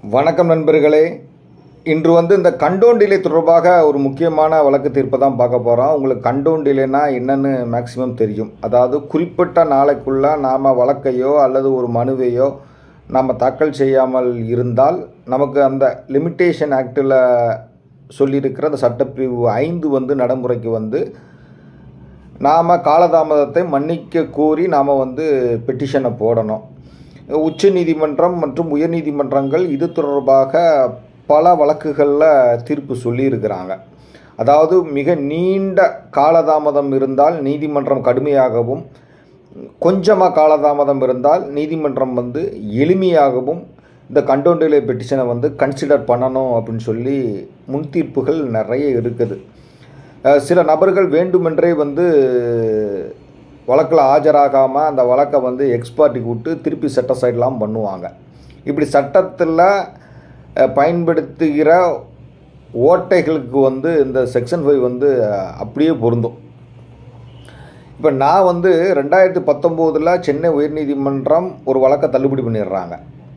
வணக்கம் நண்பர்களே இன்று வந்து இந்த கண்டோன் டிலே தொடர்பாக ஒரு முக்கியமான வழக்கு தீர்ப்பை தான் பார்க்க போகிறோம் உங்களுக்கு கண்டோன் டிலேனா என்னன்னு மேக்ஸிமம் தெரியும் அதாவது குறிப்பிட்ட நாளைக்குள்ள நாம் வழக்கையோ அல்லது ஒரு மனுவையோ நாம் தாக்கல் செய்யாமல் இருந்தால் நமக்கு அந்த லிமிட்டேஷன் ஆக்டில் சொல்லியிருக்கிற அந்த சட்டப்பிரிவு ஐந்து வந்து நடைமுறைக்கு வந்து நாம் காலதாமதத்தை மன்னிக்க கோரி நாம் வந்து பெட்டிஷனை போடணும் உச்ச நீதிமன்றம் மற்றும் உயர்நீதிமன்றங்கள் இது தொடர்பாக பல வழக்குகளில் தீர்ப்பு சொல்லியிருக்கிறாங்க அதாவது மிக நீண்ட காலதாமதம் இருந்தால் நீதிமன்றம் கடுமையாகவும் கொஞ்சமாக காலதாமதம் இருந்தால் நீதிமன்றம் வந்து எளிமையாகவும் இந்த கண்டோண்டிலே பெட்டிஷனை வந்து கன்சிடர் பண்ணணும் அப்படின்னு சொல்லி முன் தீர்ப்புகள் நிறைய இருக்குது அஹ் சில நபர்கள் வேண்டுமென்றே வந்து வழக்கில் ஆஜராகாமல் அந்த வழக்கை வந்து எக்ஸ்பார்ட்டிக்கு விட்டு திருப்பி சட்ட சைடெலாம் பண்ணுவாங்க இப்படி சட்டத்தில் அஹ், பயன்படுத்துகிற ஓட்டைகளுக்கு வந்து இந்த செக்ஷன் ஃபைவ் வந்து அஹ், அப்படியே பொருந்தும் இப்போ நான் வந்து ரெண்டாயிரத்தி பத்தொம்போதில் சென்னை உயர்நீதிமன்றம் ஒரு வழக்கை தள்ளுபடி பண்ணிடுறாங்க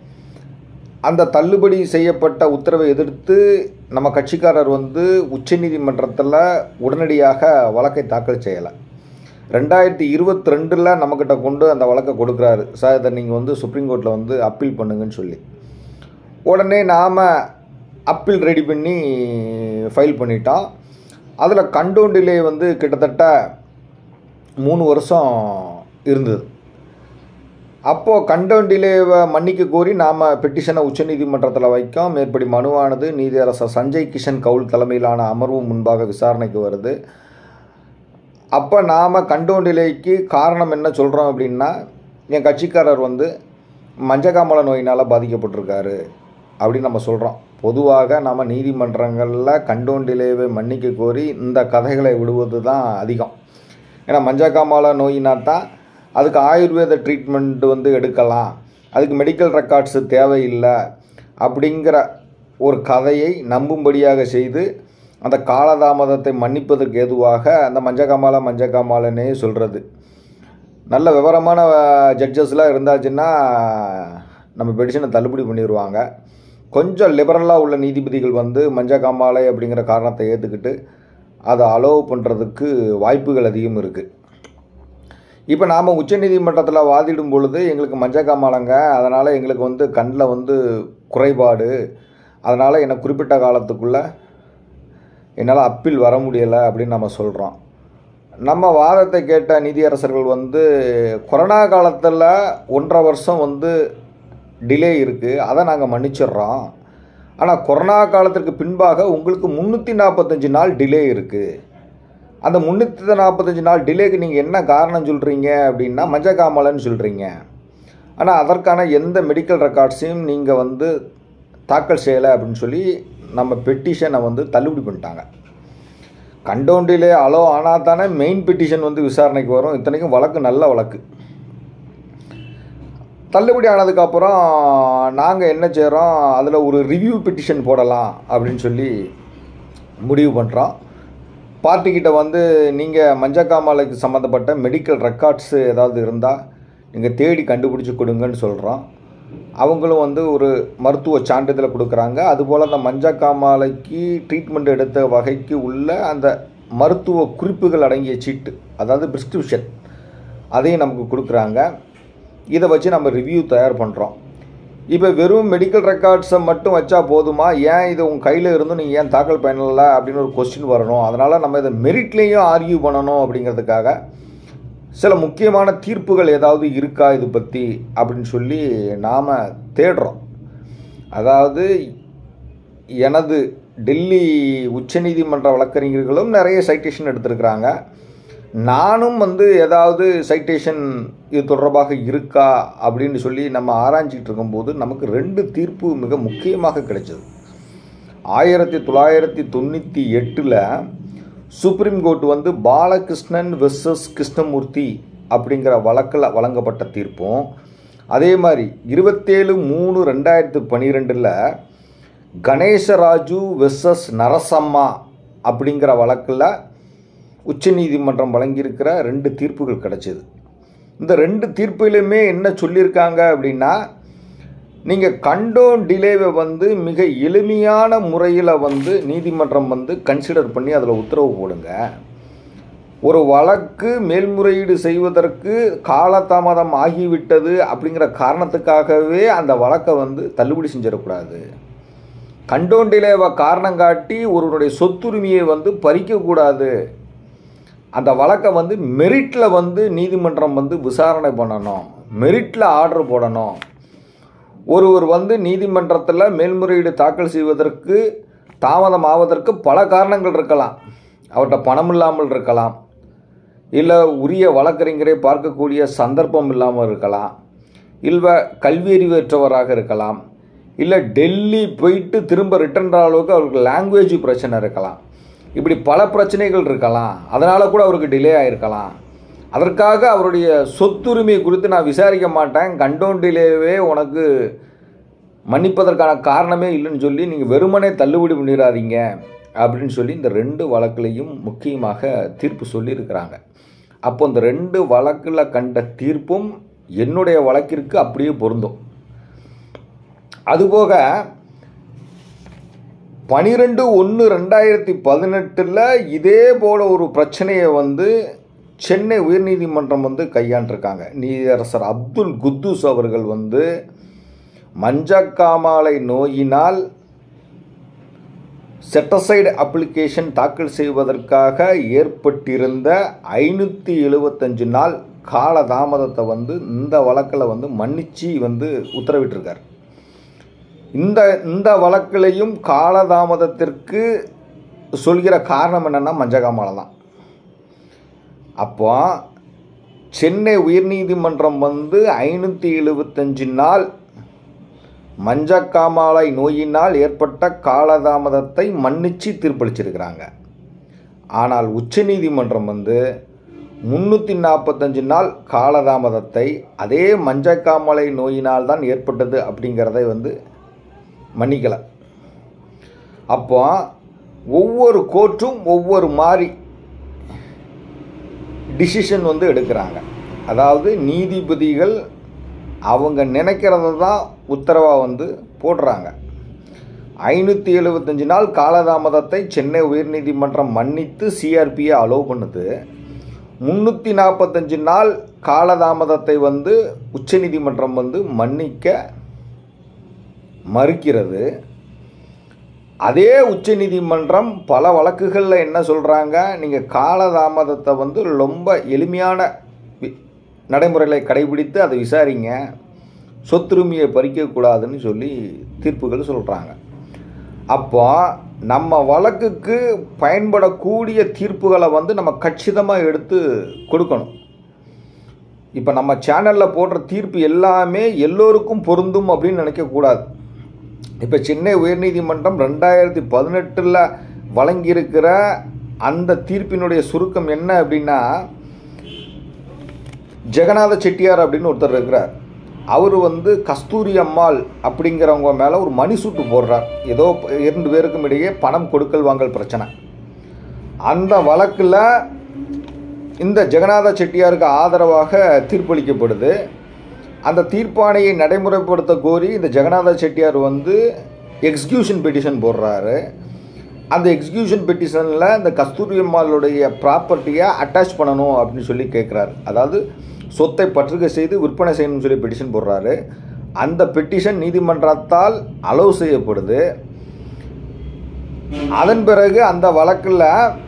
அந்த தள்ளுபடி செய்யப்பட்ட உத்தரவை எதிர்த்து நம்ம கட்சிக்காரர் வந்து உச்சநீதிமன்றத்தில் உடனடியாக வழக்கை தாக்கல் செய்யலை ரெண்டாயிரத்தி இருபத்தி ரெண்டில் நம்மக்கிட்ட கொண்டு அந்த வழக்கை கொடுக்குறாரு சார் இதை நீங்கள் வந்து சுப்ரீம் கோர்ட்டில் வந்து அப்பீல் பண்ணுங்கன்னு சொல்லி உடனே நாம் அப்பீல் ரெடி பண்ணி ஃபைல் பண்ணிட்டோம் அதில் கண்டோன் டிலே வந்து கிட்டத்தட்ட மூணு வருஷம் இருந்தது அப்போது கண்டோன் டிலேவை மன்னிக்க கோரி நாம் பெட்டிஷனை உச்சநீதிமன்றத்தில் வைக்கோம் மேற்படி மனுவானது நீதியரசர் சஞ்சய் கிஷன் கவுல் தலைமையிலான அமர்வு முன்பாக விசாரணைக்கு வருது அப்போ நாம் கண்டோன் டிலேக்கு காரணம் என்ன சொல்கிறோம் அப்படின்னா என் கட்சிக்காரர் வந்து மஞ்சக்காமல நோயினால் பாதிக்கப்பட்டிருக்காரு அப்படின்னு நம்ம சொல்கிறோம் பொதுவாக நம்ம நீதிமன்றங்களில் கண்டோன் டிலேவை மன்னிக்க கோரி இந்த கதைகளை விடுவது தான் அதிகம் ஏன்னா மஞ்சக்காமால நோயினா தான் அதுக்கு ஆயுர்வேத ட்ரீட்மெண்ட் வந்து எடுக்கலாம் அதுக்கு மெடிக்கல் ரெக்கார்ட்ஸு தேவையில்லை அப்படிங்கிற ஒரு கதையை நம்பும்படியாக செய்து அந்த காலதாமதத்தை மன்னிப்பதற்கு ஏதுவாக அந்த மஞ்சக்காமால மஞ்சக்காமாலனே சொல்கிறது நல்ல விவரமான ஜட்ஜஸ்லாம் இருந்தாச்சுன்னா நம்ம பெடிஷனை தள்ளுபடி பண்ணிடுவாங்க கொஞ்சம் லிபரலாக உள்ள நீதிபதிகள் வந்து மஞ்சக்காமாலை அப்படிங்கிற காரணத்தை ஏற்றுக்கிட்டு அதை அலோவ் பண்ணுறதுக்கு வாய்ப்புகள் அதிகம் இருக்குது இப்போ நாம் உச்சநீதிமன்றத்தில் வாதிடும் பொழுது எங்களுக்கு மஞ்சக்காமாலங்க அதனால் எங்களுக்கு வந்து கண்ணில் வந்து குறைபாடு அதனால் என்னை குறிப்பிட்ட காலத்துக்குள்ளே என்னால் அப்பீல் வர முடியலை அப்படின்னு நம்ம சொல்கிறோம் நம்ம வாதத்தை கேட்ட நீதியரசர்கள் வந்து கொரோனா காலத்தில் ஒன்றரை வருஷம் வந்து டிலே இருக்குது அதை நாங்கள் மன்னிச்சிடுறோம் ஆனால் கொரோனா காலத்திற்கு பின்பாக உங்களுக்கு முந்நூற்றி நாற்பத்தஞ்சு நாள் டிலே இருக்குது அந்த முந்நூற்றி நாற்பத்தஞ்சு நாள் டிலேக்கு நீங்கள் என்ன காரணம் சொல்கிறீங்க அப்படின்னா மஞ்சக்காமலைன்னு சொல்கிறீங்க ஆனால் அதற்கான எந்த மெடிக்கல் ரெக்கார்ட்ஸையும் நீங்கள் வந்து தாக்கல் செய்யலை அப்படின்னு சொல்லி நம்ம பெட்டிஷனை வந்து தள்ளுபடி பண்ணிட்டாங்க கண்டோண்டிலே அலோ ஆனால் தானே மெயின் பெட்டிஷன் வந்து விசாரணைக்கு வரும் இத்தனைக்கும் வழக்கு நல்ல வழக்கு தள்ளுபடி ஆனதுக்கப்புறம் நாங்கள் என்ன செய்கிறோம் அதில் ஒரு ரிவ்யூ பெட்டிஷன் போடலாம் அப்படின்னு சொல்லி முடிவு பண்ணுறோம் பார்ட்டிக்கிட்ட வந்து நீங்கள் மஞ்சக்காமாலைக்கு சம்மந்தப்பட்ட மெடிக்கல் ரெக்கார்ட்ஸு ஏதாவது இருந்தால் நீங்கள் தேடி கண்டுபிடிச்சி கொடுங்கன்னு சொல்கிறோம் அவங்களும் வந்து ஒரு மருத்துவ சான்றிதழை கொடுக்குறாங்க அதுபோல் அந்த மஞ்சக்காமாலைக்கு ட்ரீட்மெண்ட் எடுத்த வகைக்கு உள்ள அந்த மருத்துவ குறிப்புகள் அடங்கிய சீட்டு அதாவது ப்ரிஸ்கிரிப்ஷன் அதையும் நமக்கு கொடுக்குறாங்க இதை வச்சு நம்ம ரிவ்யூ தயார் பண்ணுறோம் இப்போ வெறும் மெடிக்கல் ரெக்கார்ட்ஸை மட்டும் வச்சா போதுமா ஏன் இது உங்கள் கையில் இருந்தும் நீங்கள் ஏன் தாக்கல் பண்ணல அப்படின்னு ஒரு கொஸ்டின் வரணும் அதனால் நம்ம இதை மெரிட்லேயும் ஆர்கியூ பண்ணணும் அப்படிங்கிறதுக்காக சில முக்கியமான தீர்ப்புகள் ஏதாவது இருக்கா இது பற்றி அப்படின்னு சொல்லி நாம் தேடுறோம் அதாவது எனது டெல்லி உச்சநீதிமன்ற வழக்கறிஞர்களும் நிறைய சைட்டேஷன் எடுத்திருக்கிறாங்க நானும் வந்து ஏதாவது சைட்டேஷன் இது தொடர்பாக இருக்கா அப்படின்னு சொல்லி நம்ம ஆராய்ச்சிட்டு இருக்கும்போது நமக்கு ரெண்டு தீர்ப்பு மிக முக்கியமாக கிடைச்சது ஆயிரத்தி தொள்ளாயிரத்தி தொண்ணூற்றி எட்டில் சுப்ரீம் கோர்ட் வந்து பாலகிருஷ்ணன் வெர்சஸ் கிருஷ்ணமூர்த்தி அப்படிங்கிற வழக்கில் வழங்கப்பட்ட தீர்ப்பும் அதே மாதிரி இருபத்தேழு மூணு ரெண்டாயிரத்து பன்னிரெண்டில் கணேசராஜு வெர்சஸ் நரசம்மா அப்படிங்கிற வழக்கில் உச்சநீதிமன்றம் வழங்கியிருக்கிற ரெண்டு தீர்ப்புகள் கிடைச்சிது இந்த ரெண்டு தீர்ப்பிலுமே என்ன சொல்லியிருக்காங்க அப்படின்னா நீங்கள் கண்டோன் டிலேவை வந்து மிக எளிமையான முறையில் வந்து நீதிமன்றம் வந்து கன்சிடர் பண்ணி அதில் உத்தரவு போடுங்க ஒரு வழக்கு மேல்முறையீடு செய்வதற்கு காலதாமதம் ஆகிவிட்டது அப்படிங்கிற காரணத்துக்காகவே அந்த வழக்கை வந்து தள்ளுபடி செஞ்சிடக்கூடாது கண்டோன் டிலேவை காரணம் காட்டி ஒருவருடைய சொத்துரிமையை வந்து பறிக்கக்கூடாது அந்த வழக்கை வந்து மெரிட்டில் வந்து நீதிமன்றம் வந்து விசாரணை பண்ணணும் மெரிட்டில் ஆர்டர் போடணும் ஒருவர் வந்து நீதிமன்றத்தில் மேல்முறையீடு தாக்கல் செய்வதற்கு தாமதம் ஆவதற்கு பல காரணங்கள் இருக்கலாம் அவர்கிட்ட பணம் இல்லாமல் இருக்கலாம் இல்லை உரிய வழக்கறிஞரை பார்க்கக்கூடிய சந்தர்ப்பம் இல்லாமல் இருக்கலாம் இல்லை கல்வி அறிவற்றவராக இருக்கலாம் இல்லை டெல்லி போயிட்டு திரும்ப ரிட்டர்ன் அளவுக்கு அவருக்கு லாங்குவேஜ் பிரச்சனை இருக்கலாம் இப்படி பல பிரச்சனைகள் இருக்கலாம் அதனால் கூட அவருக்கு டிலே ஆகிருக்கலாம் அதற்காக அவருடைய சொத்துரிமை குறித்து நான் விசாரிக்க மாட்டேன் கண்டோன் டிலேவே உனக்கு மன்னிப்பதற்கான காரணமே இல்லைன்னு சொல்லி நீங்கள் வெறுமனே தள்ளுபடி பண்ணிடாதீங்க அப்படின்னு சொல்லி இந்த ரெண்டு வழக்குலையும் முக்கியமாக தீர்ப்பு சொல்லியிருக்கிறாங்க அப்போ இந்த ரெண்டு வழக்கில் கண்ட தீர்ப்பும் என்னுடைய வழக்கிற்கு அப்படியே பொருந்தும் அதுபோக பனிரெண்டு ஒன்று ரெண்டாயிரத்தி பதினெட்டில் இதே போல் ஒரு பிரச்சனையை வந்து சென்னை உயர்நீதிமன்றம் வந்து கையாண்டிருக்காங்க நீதியரசர் அப்துல் குத்தூஸ் அவர்கள் வந்து மஞ்சக்காமாலை நோயினால் செட்டசைடு அப்ளிகேஷன் தாக்கல் செய்வதற்காக ஏற்பட்டிருந்த ஐநூற்றி எழுபத்தஞ்சு நாள் காலதாமதத்தை வந்து இந்த வழக்கில் வந்து மன்னிச்சு வந்து உத்தரவிட்டிருக்கார் இந்த இந்த வழக்கிலையும் காலதாமதத்திற்கு சொல்கிற காரணம் என்னென்னா மஞ்சகாமாலை தான் அப்போ சென்னை உயர்நீதிமன்றம் வந்து ஐநூற்றி எழுபத்தஞ்சு நாள் மஞ்சக்காமாலை நோயினால் ஏற்பட்ட காலதாமதத்தை மன்னிச்சு தீர்ப்பளிச்சிருக்கிறாங்க ஆனால் உச்சநீதிமன்றம் வந்து முந்நூற்றி நாற்பத்தஞ்சு நாள் காலதாமதத்தை அதே மஞ்சக்காமலை நோயினால் தான் ஏற்பட்டது அப்படிங்கிறதை வந்து மன்னிக்கலை அப்போ ஒவ்வொரு கோர்ட்டும் ஒவ்வொரு மாதிரி டிசிஷன் வந்து எடுக்கிறாங்க அதாவது நீதிபதிகள் அவங்க நினைக்கிறத தான் உத்தரவாக வந்து போடுறாங்க ஐநூற்றி எழுபத்தஞ்சு நாள் காலதாமதத்தை சென்னை உயர்நீதிமன்றம் மன்னித்து சிஆர்பியை அலோவ் பண்ணுது முந்நூற்றி நாற்பத்தஞ்சு நாள் காலதாமதத்தை வந்து உச்சநீதிமன்றம் வந்து மன்னிக்க மறுக்கிறது அதே உச்சநீதிமன்றம் பல வழக்குகளில் என்ன சொல்கிறாங்க நீங்கள் காலதாமதத்தை வந்து ரொம்ப எளிமையான வி- நடைமுறைகளை கடைபிடித்து அதை விசாரிங்க சொத்துரிமையை பறிக்கக்கூடாதுன்னு சொல்லி தீர்ப்புகள் சொல்கிறாங்க அப்போ நம்ம வழக்குக்கு பயன்படக்கூடிய தீர்ப்புகளை வந்து நம்ம கச்சிதமாக எடுத்து கொடுக்கணும் இப்போ நம்ம சேனலில் போடுற தீர்ப்பு எல்லாமே எல்லோருக்கும் பொருந்தும் அப்படின்னு நினைக்கக்கூடாது இப்போ சென்னை உயர்நீதிமன்றம் ரெண்டாயிரத்தி பதினெட்டில் வழங்கியிருக்கிற அந்த தீர்ப்பினுடைய சுருக்கம் என்ன அப்படின்னா ஜெகநாத செட்டியார் அப்படின்னு ஒருத்தர் இருக்கிறார் அவர் வந்து கஸ்தூரி அம்மாள் அப்படிங்கிறவங்க மேலே ஒரு மணி சூட்டு போடுறார் ஏதோ இரண்டு பேருக்கும் இடையே பணம் கொடுக்கல் வாங்கல் பிரச்சனை அந்த வழக்கில் இந்த ஜெகநாத செட்டியாருக்கு ஆதரவாக தீர்ப்பளிக்கப்படுது அந்த தீர்ப்பாணையை நடைமுறைப்படுத்த கோரி இந்த ஜெகநாத செட்டியார் வந்து எக்ஸிக்யூஷன் பெட்டிஷன் போடுறாரு அந்த எக்ஸிக்யூஷன் பெட்டிஷனில் இந்த கஸ்தூரி அம்மாளுடைய ப்ராப்பர்ட்டியை அட்டாச் பண்ணணும் அப்படின்னு சொல்லி கேட்குறாரு அதாவது சொத்தை பற்றுகை செய்து விற்பனை செய்யணும்னு சொல்லி பெட்டிஷன் போடுறாரு அந்த பெட்டிஷன் நீதிமன்றத்தால் அலோவ் செய்யப்படுது அதன் பிறகு அந்த வழக்கில்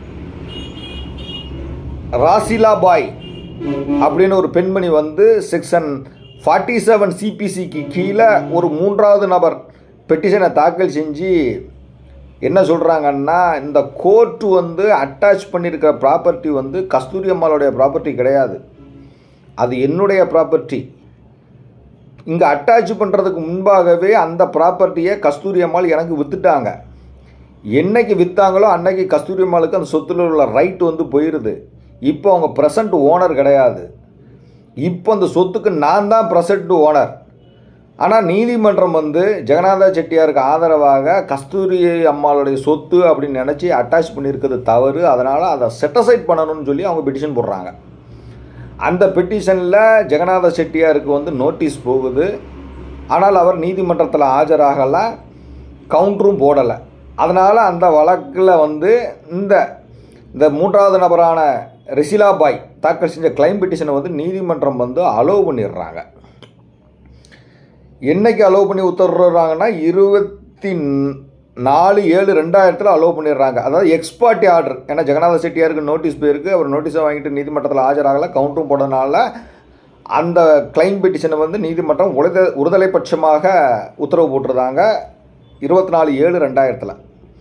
ராசிலா பாய் அப்படின்னு ஒரு பெண்மணி வந்து செக்ஷன் ஃபார்ட்டி செவன் சிபிசிக்கு கீழே ஒரு மூன்றாவது நபர் பெட்டிஷனை தாக்கல் செஞ்சு என்ன சொல்கிறாங்கன்னா இந்த கோர்ட்டு வந்து அட்டாச் பண்ணியிருக்கிற ப்ராப்பர்ட்டி வந்து கஸ்தூரி அம்மாளுடைய ப்ராப்பர்ட்டி கிடையாது அது என்னுடைய ப்ராப்பர்ட்டி இங்கே அட்டாச் பண்ணுறதுக்கு முன்பாகவே அந்த ப்ராப்பர்ட்டியை கஸ்தூரி அம்மாள் எனக்கு விற்றுட்டாங்க என்னைக்கு விற்றாங்களோ அன்னைக்கு கஸ்தூரி அம்மாளுக்கு அந்த சொத்துல உள்ள ரைட் வந்து போயிடுது இப்போ அவங்க ப்ரெசண்ட் ஓனர் கிடையாது இப்போ அந்த சொத்துக்கு நான் தான் ப்ரெசண்ட் ஓனர் ஆனால் நீதிமன்றம் வந்து ஜெகநாத செட்டியாருக்கு ஆதரவாக கஸ்தூரி அம்மாளுடைய சொத்து அப்படின்னு நினச்சி அட்டாச் பண்ணியிருக்கிறது தவறு அதனால் அதை செட்டசைட் பண்ணணும்னு சொல்லி அவங்க பெட்டிஷன் போடுறாங்க அந்த பெட்டிஷனில் ஜெகநாத செட்டியாருக்கு வந்து நோட்டீஸ் போகுது ஆனால் அவர் நீதிமன்றத்தில் ஆஜராகலை கவுண்டரும் போடலை அதனால் அந்த வழக்கில் வந்து இந்த இந்த மூன்றாவது நபரான ரெசிலா பாய் தாக்கல் செஞ்ச கிளைம் பெட்டிஷனை வந்து நீதிமன்றம் வந்து அலோவ் பண்ணிடுறாங்க என்னைக்கு அலோவ் பண்ணி உத்தரவுறாங்கன்னா இருபத்தி நாலு ஏழு ரெண்டாயிரத்தில் அலோவ் பண்ணிடுறாங்க அதாவது எக்ஸ்பார்ட்டி ஆர்டர் ஏன்னா ஜெகநாத செட்டியாருக்கு நோட்டீஸ் போயிருக்கு அவர் நோட்டீஸை வாங்கிட்டு நீதிமன்றத்தில் ஆஜராகலை கவுண்டரும் போடனால அந்த கிளைம் பெட்டிஷனை வந்து நீதிமன்றம் உறுத உறுதலை பட்சமாக உத்தரவு போட்டிருந்தாங்க இருபத்தி நாலு ஏழு ரெண்டாயிரத்தில்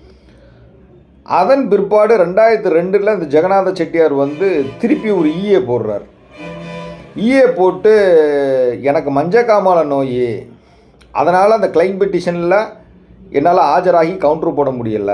அதன் பிற்பாடு ரெண்டாயிரத்தி ரெண்டில் இந்த ஜெகநாத செட்டியார் வந்து திருப்பி ஒரு ஈஏ போடுறார் ஈஏ போட்டு எனக்கு மஞ்சக்காமால நோய் அதனால் அந்த கிளைம் பெட்டிஷனில் என்னால் ஆஜராகி கவுண்டர் போட முடியல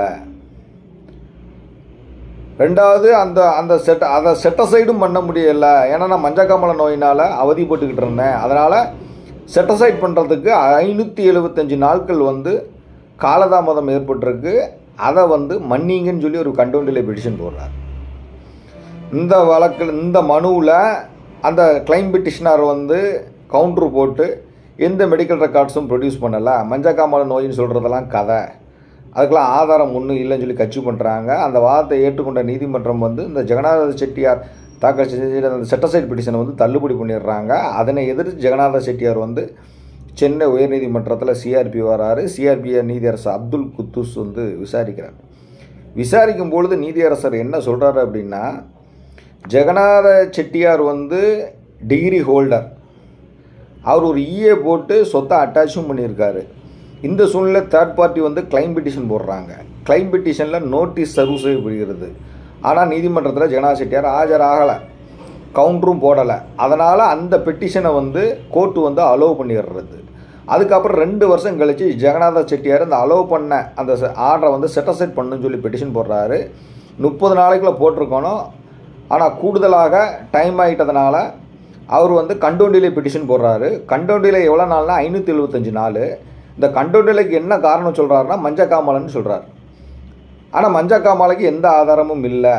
ரெண்டாவது அந்த அந்த செட் அதை செட்டசைடும் பண்ண முடியல ஏன்னா நான் மஞ்சக்காமல நோயினால் அவதிப்பட்டுக்கிட்டு இருந்தேன் அதனால் செட்டசைட் பண்ணுறதுக்கு ஐநூற்றி எழுபத்தஞ்சு நாட்கள் வந்து காலதாமதம் ஏற்பட்டிருக்கு அதை வந்து மன்னிங்கன்னு சொல்லி ஒரு கண்டோண்டில் பெட்டிஷன் போடுறார் இந்த வழக்கில் இந்த மனுவில் அந்த கிளைம் பெட்டிஷனர் வந்து கவுண்ட்ரு போட்டு எந்த மெடிக்கல் ரெக்கார்ட்ஸும் ப்ரொடியூஸ் பண்ணலை மஞ்சக்காமல நோயின்னு சொல்கிறதெல்லாம் கதை அதுக்கெல்லாம் ஆதாரம் ஒன்றும் இல்லைன்னு சொல்லி கட்சி பண்ணுறாங்க அந்த வாதத்தை ஏற்றுக்கொண்ட நீதிமன்றம் வந்து இந்த ஜெகநாத செட்டியார் தாக்கல் செஞ்ச அந்த செட்டசைட் பெட்டிஷனை வந்து தள்ளுபடி பண்ணிடுறாங்க அதனை எதிர்த்து ஜெகநாத செட்டியார் வந்து சென்னை உயர்நீதிமன்றத்தில் சிஆர்பி வராரு சிஆர்பிஐ நீதியரசர் அப்துல் குத்தூஸ் வந்து விசாரிக்கிறார் விசாரிக்கும் பொழுது நீதியரசர் என்ன சொல்கிறாரு அப்படின்னா ஜெகநாத செட்டியார் வந்து டிகிரி ஹோல்டர் அவர் ஒரு இஏ போட்டு சொத்தை அட்டாச்சும் பண்ணியிருக்காரு இந்த சூழ்நிலை தேர்ட் பார்ட்டி வந்து கிளைம் பெட்டிஷன் போடுறாங்க கிளைம் பெட்டிஷனில் நோட்டீஸ் சர்வ் செய்யப்படுகிறது ஆனால் நீதிமன்றத்தில் ஜெகநாத செட்டியார் ஆஜராகலை கவுண்டரும் போடலை அதனால் அந்த பெட்டிஷனை வந்து கோர்ட்டு வந்து அலோவ் பண்ணிடுறது அதுக்கப்புறம் ரெண்டு வருஷம் கழித்து ஜெகநாத செட்டியார் அந்த அலோவ் பண்ண அந்த ஆர்டரை வந்து செட்டசைட் பண்ணுன்னு சொல்லி பெட்டிஷன் போடுறாரு முப்பது நாளைக்குள்ளே போட்டிருக்கணும் ஆனால் கூடுதலாக டைம் ஆகிட்டதுனால அவர் வந்து கண்டோண்டிலே பெட்டிஷன் போடுறாரு கண்டோண்டிலே எவ்வளோ நாள்னா ஐநூற்றி எழுபத்தஞ்சு நாள் இந்த கண்டோண்டிலைக்கு என்ன காரணம் சொல்கிறாருன்னா மஞ்சக்காமலன்னு சொல்கிறார் ஆனால் மஞ்சக்காமலைக்கு எந்த ஆதாரமும் இல்லை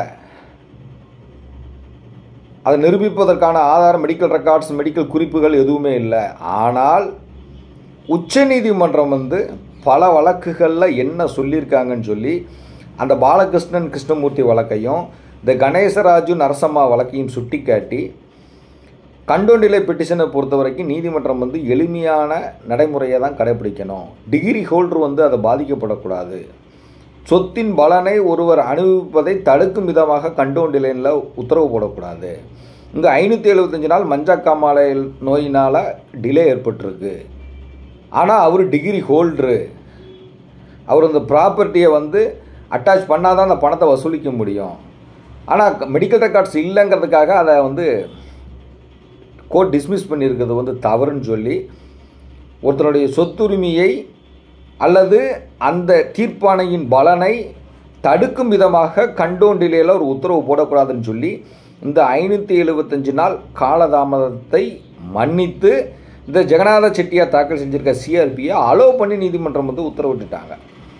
அதை நிரூபிப்பதற்கான ஆதாரம் மெடிக்கல் ரெக்கார்ட்ஸ் மெடிக்கல் குறிப்புகள் எதுவுமே இல்லை ஆனால் உச்சநீதிமன்றம் வந்து பல வழக்குகளில் என்ன சொல்லியிருக்காங்கன்னு சொல்லி அந்த பாலகிருஷ்ணன் கிருஷ்ணமூர்த்தி வழக்கையும் இந்த கணேசராஜு நரசம்மா வழக்கையும் சுட்டிக்காட்டி கண்டோண்டிலை பெட்டிஷனை பொறுத்த வரைக்கும் நீதிமன்றம் வந்து எளிமையான நடைமுறையை தான் கடைபிடிக்கணும் டிகிரி ஹோல்டர் வந்து அதை பாதிக்கப்படக்கூடாது சொத்தின் பலனை ஒருவர் அனுபவிப்பதை தடுக்கும் விதமாக கண்டோண்டிலைனில் உத்தரவு போடக்கூடாது இங்கே ஐநூற்றி எழுபத்தஞ்சு நாள் மஞ்சக்காமாலை நோயினால் டிலே ஏற்பட்டிருக்கு ஆனால் அவர் டிகிரி ஹோல்டரு அவர் அந்த ப்ராப்பர்ட்டியை வந்து அட்டாச் பண்ணால் தான் அந்த பணத்தை வசூலிக்க முடியும் ஆனால் மெடிக்கல் ரெக்கார்ட்ஸ் இல்லைங்கிறதுக்காக அதை வந்து கோர்ட் டிஸ்மிஸ் பண்ணியிருக்கிறது வந்து தவறுன்னு சொல்லி ஒருத்தருடைய சொத்துரிமையை அல்லது அந்த தீர்ப்பாணையின் பலனை தடுக்கும் விதமாக கண்டோண்டிலையில் ஒரு உத்தரவு போடக்கூடாதுன்னு சொல்லி இந்த ஐநூற்றி எழுபத்தஞ்சு நாள் காலதாமதத்தை மன்னித்து இந்த ஜெகநாத செட்டியார் தாக்கல் செஞ்சிருக்க சிஆர்பியை அலோவ் பண்ணி நீதிமன்றம் வந்து உத்தரவிட்டுட்டாங்க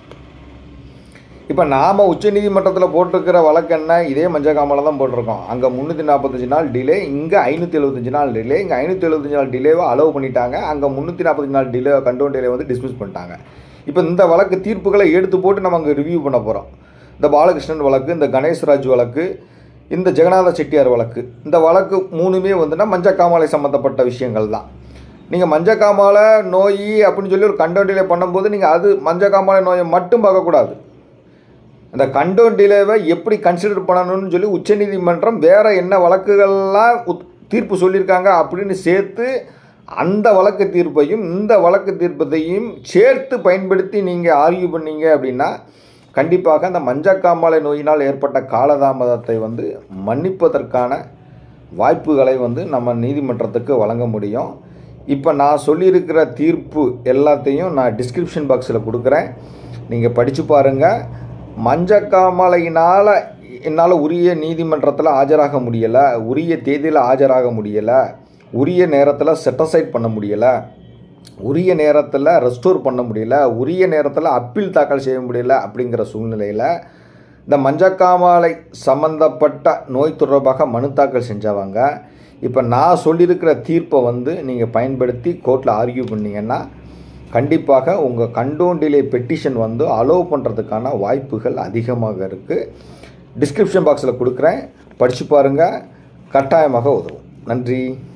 இப்போ நாம் உச்சநீதிமன்றத்தில் போட்டிருக்கிற வழக்கு என்ன இதே மஞ்சக்காமலை தான் போட்டிருக்கோம் அங்கே முந்நூற்றி நாற்பத்தஞ்சு நாள் டிலே இங்கே ஐநூற்றி எழுபத்தஞ்சு நாள் டிலே இங்கே ஐநூற்றி எழுபத்தஞ்சு நாள் டிலேவை அலோவ் பண்ணிட்டாங்க அங்கே முந்நூற்றி நாற்பத்தஞ்சு நாள் டிலே கண்டோன் டிலே வந்து டிஸ்மிஸ் பண்ணிட்டாங்க இப்போ இந்த வழக்கு தீர்ப்புகளை எடுத்து போட்டு நம்ம அங்கே ரிவ்யூ பண்ண போகிறோம் இந்த பாலகிருஷ்ணன் வழக்கு இந்த கணேஷ்ராஜ் வழக்கு இந்த ஜெகநாத செட்டியார் வழக்கு இந்த வழக்கு மூணுமே வந்துன்னா மஞ்சக்காமாலை சம்மந்தப்பட்ட விஷயங்கள் தான் நீங்கள் மஞ்சக்காமாலை நோய் அப்படின்னு சொல்லி ஒரு கண்டோன் டிலே பண்ணும்போது நீங்கள் அது மஞ்சக்காமாலை நோயை மட்டும் பார்க்கக்கூடாது அந்த கண்டோன் டிலேவை எப்படி கன்சிடர் பண்ணணும்னு சொல்லி உச்சநீதிமன்றம் வேறு என்ன வழக்குகள்லாம் உத் தீர்ப்பு சொல்லியிருக்காங்க அப்படின்னு சேர்த்து அந்த வழக்கு தீர்ப்பையும் இந்த வழக்கு தீர்ப்பத்தையும் சேர்த்து பயன்படுத்தி நீங்கள் ஆர்கியூ பண்ணீங்க அப்படின்னா கண்டிப்பாக அந்த மஞ்சக்காமாலை நோயினால் ஏற்பட்ட காலதாமதத்தை வந்து மன்னிப்பதற்கான வாய்ப்புகளை வந்து நம்ம நீதிமன்றத்துக்கு வழங்க முடியும் இப்போ நான் சொல்லியிருக்கிற தீர்ப்பு எல்லாத்தையும் நான் டிஸ்கிரிப்ஷன் பாக்ஸில் கொடுக்குறேன் நீங்கள் படித்து பாருங்கள் மஞ்சக்காமலையினால் என்னால் உரிய நீதிமன்றத்தில் ஆஜராக முடியலை உரிய தேதியில் ஆஜராக முடியலை உரிய நேரத்தில் செட்டசைட் பண்ண முடியலை உரிய நேரத்தில் ரெஸ்டோர் பண்ண முடியல உரிய நேரத்தில் அப்பீல் தாக்கல் செய்ய முடியல அப்படிங்கிற சூழ்நிலையில் இந்த மஞ்சக்காமாலை சம்மந்தப்பட்ட நோய் தொடர்பாக மனு தாக்கல் செஞ்சவங்க இப்போ நான் சொல்லியிருக்கிற தீர்ப்பை வந்து நீங்கள் பயன்படுத்தி கோர்ட்டில் ஆர்கியூ பண்ணீங்கன்னா கண்டிப்பாக உங்கள் கண்டோன் டிலே பெட்டிஷன் வந்து அலோவ் பண்ணுறதுக்கான வாய்ப்புகள் அதிகமாக இருக்குது டிஸ்கிரிப்ஷன் பாக்ஸில் கொடுக்குறேன் படித்து பாருங்கள் கட்டாயமாக உதவும் நன்றி